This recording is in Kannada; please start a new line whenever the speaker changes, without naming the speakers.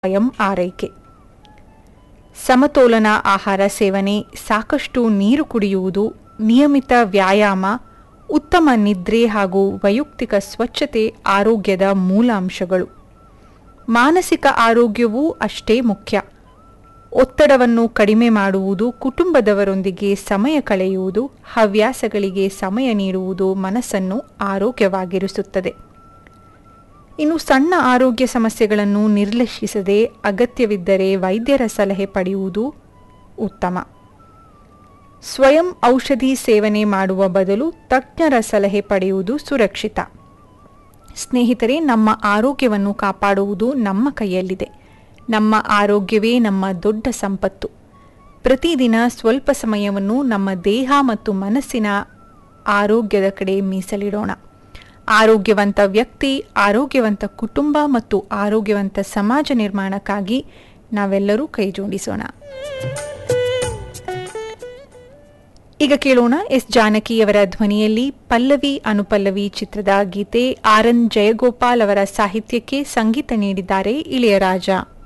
ಸ್ವಯಂ ಆರೈಕೆ ಸಮತೋಲನ ಆಹಾರ ಸೇವನೆ ಸಾಕಷ್ಟು ನೀರು ಕುಡಿಯುವುದು ನಿಯಮಿತ ವ್ಯಾಯಾಮ ಉತ್ತಮ ನಿದ್ರೆ ಹಾಗೂ ವೈಯಕ್ತಿಕ ಸ್ವಚ್ಛತೆ ಆರೋಗ್ಯದ ಮೂಲ ಅಂಶಗಳು ಮಾನಸಿಕ ಆರೋಗ್ಯವೂ ಅಷ್ಟೇ ಮುಖ್ಯ ಒತ್ತಡವನ್ನು ಕಡಿಮೆ ಮಾಡುವುದು ಕುಟುಂಬದವರೊಂದಿಗೆ ಸಮಯ ಕಳೆಯುವುದು ಹವ್ಯಾಸಗಳಿಗೆ ಸಮಯ ನೀಡುವುದು ಮನಸ್ಸನ್ನು ಆರೋಗ್ಯವಾಗಿರಿಸುತ್ತದೆ ಇನ್ನು ಸಣ್ಣ ಆರೋಗ್ಯ ಸಮಸ್ಯೆಗಳನ್ನು ನಿರ್ಲಕ್ಷಿಸದೆ ಅಗತ್ಯವಿದ್ದರೆ ವೈದ್ಯರ ಸಲಹೆ ಪಡೆಯುವುದು ಉತ್ತಮ ಸ್ವಯಂ ಔಷಧಿ ಸೇವನೆ ಮಾಡುವ ಬದಲು ತಜ್ಞರ ಸಲಹೆ ಪಡೆಯುವುದು ಸುರಕ್ಷಿತ ಸ್ನೇಹಿತರೆ ನಮ್ಮ ಆರೋಗ್ಯವನ್ನು ಕಾಪಾಡುವುದು ನಮ್ಮ ಕೈಯಲ್ಲಿದೆ ನಮ್ಮ ಆರೋಗ್ಯವೇ ನಮ್ಮ ದೊಡ್ಡ ಸಂಪತ್ತು ಪ್ರತಿದಿನ ಸ್ವಲ್ಪ ಸಮಯವನ್ನು ನಮ್ಮ ದೇಹ ಮತ್ತು ಮನಸ್ಸಿನ ಆರೋಗ್ಯದ ಕಡೆ ಮೀಸಲಿಡೋಣ ಆರೋಗ್ಯವಂತ ವ್ಯಕ್ತಿ ಆರೋಗ್ಯವಂತ ಕುಟುಂಬ ಮತ್ತು ಆರೋಗ್ಯವಂತ ಸಮಾಜ ನಿರ್ಮಾಣಕ್ಕಾಗಿ ನಾವೆಲ್ಲರೂ ಕೈಜೋಡಿಸೋಣ ಈಗ ಕೇಳೋಣ ಎಸ್ ಜಾನಕಿಯವರ ಧ್ವನಿಯಲ್ಲಿ ಪಲ್ಲವಿ ಅನುಪಲ್ಲವಿ ಚಿತ್ರದ ಗೀತೆ ಆರ್ ಎನ್ ಜಯಗೋಪಾಲ್ ಅವರ ಸಾಹಿತ್ಯಕ್ಕೆ ಸಂಗೀತ ನೀಡಿದ್ದಾರೆ ಇಳೆಯರಾಜ